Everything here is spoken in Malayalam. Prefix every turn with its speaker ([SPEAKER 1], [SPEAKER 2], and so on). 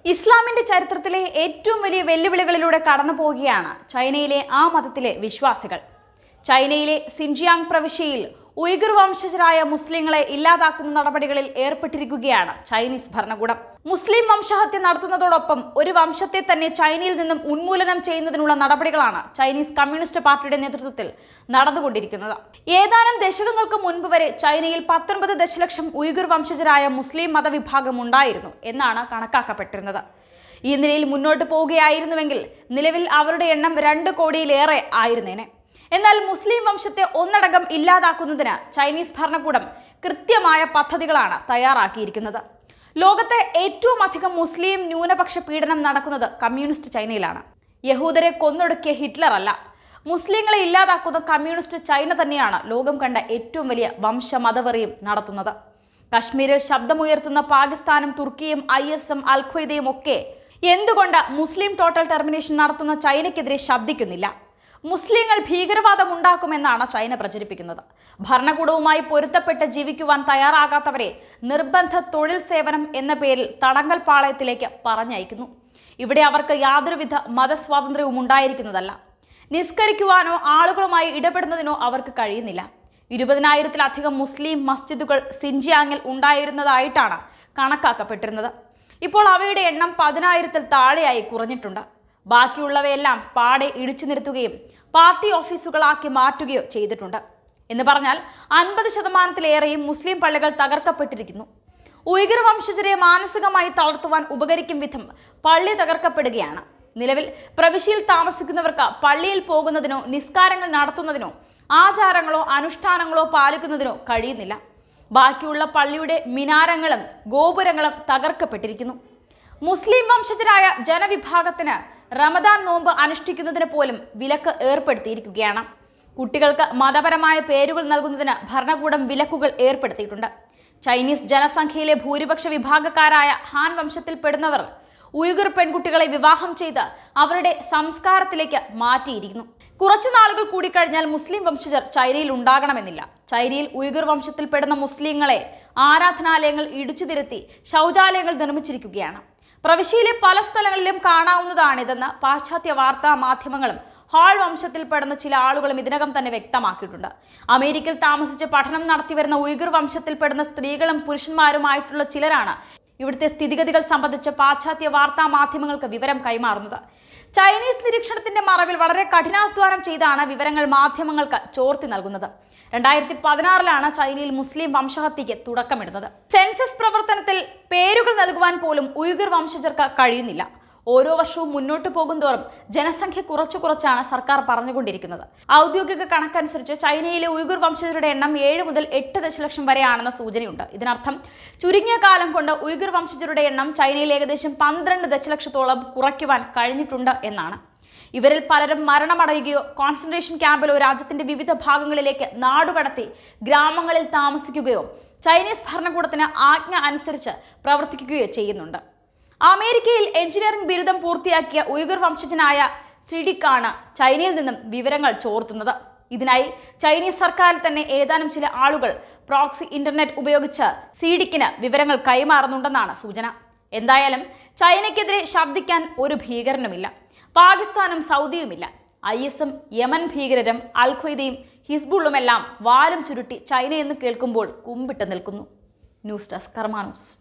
[SPEAKER 1] ഇസ്ലാമിന്റെ ചരിത്രത്തിലെ ഏറ്റവും വലിയ വെല്ലുവിളികളിലൂടെ കടന്നു പോവുകയാണ് ചൈനയിലെ ആ മതത്തിലെ വിശ്വാസികൾ ചൈനയിലെ സിൻജിയാങ് പ്രവിശ്യയിൽ ഉയ്ഗുർ വംശജരായ മുസ്ലിങ്ങളെ ഇല്ലാതാക്കുന്ന നടപടികളിൽ ഏർപ്പെട്ടിരിക്കുകയാണ് ചൈനീസ് ഭരണകൂടം മുസ്ലിം വംശഹത്യ നടത്തുന്നതോടൊപ്പം ഒരു വംശത്തെ തന്നെ ചൈനയിൽ നിന്നും ഉന്മൂലനം ചെയ്യുന്നതിനുള്ള നടപടികളാണ് ചൈനീസ് കമ്മ്യൂണിസ്റ്റ് പാർട്ടിയുടെ നേതൃത്വത്തിൽ നടന്നുകൊണ്ടിരിക്കുന്നത് ഏതാനും ദശകങ്ങൾക്ക് മുൻപ് വരെ ചൈനയിൽ പത്തൊൻപത് ദശലക്ഷം ഉയ്ഗുർ വംശജരായ മുസ്ലിം മതവിഭാഗം ഉണ്ടായിരുന്നു എന്നാണ് കണക്കാക്കപ്പെട്ടിരുന്നത് ഈ നിലയിൽ മുന്നോട്ട് പോവുകയായിരുന്നുവെങ്കിൽ നിലവിൽ അവരുടെ എണ്ണം രണ്ട് കോടിയിലേറെ ആയിരുന്നേനെ എന്നാൽ മുസ്ലിം വംശത്തെ ഒന്നടങ്കം ഇല്ലാതാക്കുന്നതിന് ചൈനീസ് ഭരണകൂടം കൃത്യമായ പദ്ധതികളാണ് തയ്യാറാക്കിയിരിക്കുന്നത് ലോകത്തെ ഏറ്റവും അധികം മുസ്ലിം ന്യൂനപക്ഷ പീഡനം നടക്കുന്നത് കമ്മ്യൂണിസ്റ്റ് ചൈനയിലാണ് യഹൂദരെ കൊന്നൊടുക്കിയ ഹിറ്റ്ലർ അല്ല മുസ്ലിങ്ങളെ ഇല്ലാതാക്കുന്ന കമ്മ്യൂണിസ്റ്റ് ചൈന തന്നെയാണ് ലോകം കണ്ട ഏറ്റവും വലിയ വംശമതവെറിയും നടത്തുന്നത് കശ്മീരിൽ ശബ്ദമുയർത്തുന്ന പാകിസ്ഥാനും തുർക്കിയും ഐ എസും അൽഖ്വയ്ദയും ഒക്കെ എന്തുകൊണ്ട് മുസ്ലിം ടോട്ടൽ ടെർമിനേഷൻ നടത്തുന്ന ചൈനയ്ക്കെതിരെ ശബ്ദിക്കുന്നില്ല മുസ്ലിങ്ങൾ ഭീകരവാദം ഉണ്ടാക്കുമെന്നാണ് ചൈന പ്രചരിപ്പിക്കുന്നത് ഭരണകൂടവുമായി പൊരുത്തപ്പെട്ട് ജീവിക്കുവാൻ തയ്യാറാകാത്തവരെ നിർബന്ധ തൊഴിൽ സേവനം എന്ന പേരിൽ തടങ്കൽ പാളയത്തിലേക്ക് പറഞ്ഞയക്കുന്നു ഇവിടെ അവർക്ക് യാതൊരുവിധ മതസ്വാതന്ത്ര്യവും ഉണ്ടായിരിക്കുന്നതല്ല നിസ്കരിക്കുവാനോ ആളുകളുമായി ഇടപെടുന്നതിനോ അവർക്ക് കഴിയുന്നില്ല ഇരുപതിനായിരത്തിലധികം മുസ്ലിം മസ്ജിദുകൾ സിൻജിയാങ്ങിൽ ഉണ്ടായിരുന്നതായിട്ടാണ് കണക്കാക്കപ്പെട്ടിരുന്നത് ഇപ്പോൾ അവയുടെ എണ്ണം പതിനായിരത്തിൽ താഴെയായി കുറഞ്ഞിട്ടുണ്ട് ബാക്കിയുള്ളവയെല്ലാം പാടെ ഇടിച്ചു നിർത്തുകയും പാർട്ടി ഓഫീസുകളാക്കി മാറ്റുകയോ ചെയ്തിട്ടുണ്ട് എന്ന് പറഞ്ഞാൽ അൻപത് ശതമാനത്തിലേറെയും മുസ്ലിം പള്ളികൾ തകർക്കപ്പെട്ടിരിക്കുന്നു ഉയഗർ വംശജരെ മാനസികമായി തളർത്തുവാൻ ഉപകരിക്കും വിധം പള്ളി തകർക്കപ്പെടുകയാണ് നിലവിൽ പ്രവിശ്യയിൽ താമസിക്കുന്നവർക്ക് പള്ളിയിൽ പോകുന്നതിനോ നിസ്കാരങ്ങൾ നടത്തുന്നതിനോ ആചാരങ്ങളോ അനുഷ്ഠാനങ്ങളോ പാലിക്കുന്നതിനോ കഴിയുന്നില്ല ബാക്കിയുള്ള പള്ളിയുടെ മിനാരങ്ങളും ഗോപുരങ്ങളും തകർക്കപ്പെട്ടിരിക്കുന്നു മുസ്ലിം വംശജരായ ജനവിഭാഗത്തിന് റമദാൻ നോമ്പ് അനുഷ്ഠിക്കുന്നതിന് പോലും വിലക്ക് ഏർപ്പെടുത്തിയിരിക്കുകയാണ് കുട്ടികൾക്ക് മതപരമായ പേരുകൾ നൽകുന്നതിന് ഭരണകൂടം വിലക്കുകൾ ഏർപ്പെടുത്തിയിട്ടുണ്ട് ചൈനീസ് ജനസംഖ്യയിലെ ഭൂരിപക്ഷ വിഭാഗക്കാരായ ഹാൻ വംശത്തിൽപ്പെടുന്നവർ ഉയഗുർ പെൺകുട്ടികളെ വിവാഹം ചെയ്ത് അവരുടെ സംസ്കാരത്തിലേക്ക് മാറ്റിയിരിക്കുന്നു കുറച്ചു നാളുകൾ കൂടി കഴിഞ്ഞാൽ മുസ്ലിം വംശജർ ചൈനയിൽ ഉണ്ടാകണമെന്നില്ല ചൈനയിൽ ഉയഗുർ വംശത്തിൽപ്പെടുന്ന മുസ്ലിങ്ങളെ ആരാധനാലയങ്ങൾ ഇടിച്ചു തിരുത്തി ശൗചാലയങ്ങൾ നിർമ്മിച്ചിരിക്കുകയാണ് പ്രവിശ്യയിലെ പല സ്ഥലങ്ങളിലും കാണാവുന്നതാണിതെന്ന് പാശ്ചാത്യ വാർത്താ മാധ്യമങ്ങളും ഹാൾ വംശത്തിൽപ്പെടുന്ന ചില ആളുകളും ഇതിനകം തന്നെ വ്യക്തമാക്കിയിട്ടുണ്ട് അമേരിക്കയിൽ താമസിച്ച് പഠനം നടത്തിവരുന്ന ഉയ്ഗുർ വംശത്തിൽപ്പെടുന്ന സ്ത്രീകളും പുരുഷന്മാരുമായിട്ടുള്ള ചിലരാണ് ഇവിടുത്തെ സ്ഥിതിഗതികൾ സംബന്ധിച്ച് പാശ്ചാത്യ വാർത്താ മാധ്യമങ്ങൾക്ക് വിവരം കൈമാറുന്നത് ചൈനീസ് നിരീക്ഷണത്തിന്റെ മറവിൽ വളരെ കഠിനാധ്വാനം ചെയ്താണ് വിവരങ്ങൾ മാധ്യമങ്ങൾക്ക് ചോർത്തി നൽകുന്നത് രണ്ടായിരത്തി പതിനാറിലാണ് ചൈനയിൽ മുസ്ലിം വംശഹത്യയ്ക്ക് തുടക്കമിടുന്നത് സെൻസസ് പ്രവർത്തനത്തിൽ പേരുകൾ നൽകുവാൻ പോലും ഉയ്ഗുർ വംശജർക്ക് കഴിയുന്നില്ല ഓരോ വർഷവും മുന്നോട്ട് പോകുന്തോറും ജനസംഖ്യ കുറച്ചു കുറച്ചാണ് സർക്കാർ പറഞ്ഞുകൊണ്ടിരിക്കുന്നത് ഔദ്യോഗിക കണക്കനുസരിച്ച് ചൈനയിലെ ഉയ്ഗുർ വംശജരുടെ എണ്ണം ഏഴ് മുതൽ എട്ട് ദശലക്ഷം വരെയാണെന്ന സൂചനയുണ്ട് ഇതിനർത്ഥം ചുരുങ്ങിയ കാലം കൊണ്ട് ഉയ്ഗുർ വംശജരുടെ എണ്ണം ചൈനയിൽ ഏകദേശം പന്ത്രണ്ട് ദശലക്ഷത്തോളം കുറയ്ക്കുവാൻ കഴിഞ്ഞിട്ടുണ്ട് എന്നാണ് ഇവരിൽ പലരും മരണമടയുകയോ കോൺസെൻട്രേഷൻ ക്യാമ്പിലോ രാജ്യത്തിന്റെ വിവിധ ഭാഗങ്ങളിലേക്ക് നാടുകടത്തി ഗ്രാമങ്ങളിൽ താമസിക്കുകയോ ചൈനീസ് ഭരണകൂടത്തിന് ആജ്ഞ അനുസരിച്ച് പ്രവർത്തിക്കുകയോ ചെയ്യുന്നുണ്ട് അമേരിക്കയിൽ എഞ്ചിനീയറിംഗ് ബിരുദം പൂർത്തിയാക്കിയ ഉയഗുർ വംശജനായ സിഡിക്കാണ് ചൈനയിൽ നിന്നും വിവരങ്ങൾ ചോർത്തുന്നത് ഇതിനായി ചൈനീസ് സർക്കാരിൽ തന്നെ ഏതാനും ചില ആളുകൾ പ്രോക്സി ഇന്റർനെറ്റ് ഉപയോഗിച്ച് സിഡിക്കിന് വിവരങ്ങൾ കൈമാറുന്നുണ്ടെന്നാണ് സൂചന എന്തായാലും ചൈനയ്ക്കെതിരെ ശബ്ദിക്കാൻ ഒരു ഭീകരനുമില്ല പാകിസ്ഥാനും സൗദിയുമില്ല ഐ എസും യമൻ ഭീകരരും അൽ ഖ്വയ്ദയും ഹിസ്ബുള്ളുമെല്ലാം വാലും ചുരുട്ടി ചൈന എന്ന് കേൾക്കുമ്പോൾ കുമ്പിട്ട് നിൽക്കുന്നു ന്യൂസ് ഡെസ്ക് കർമാനൂസ്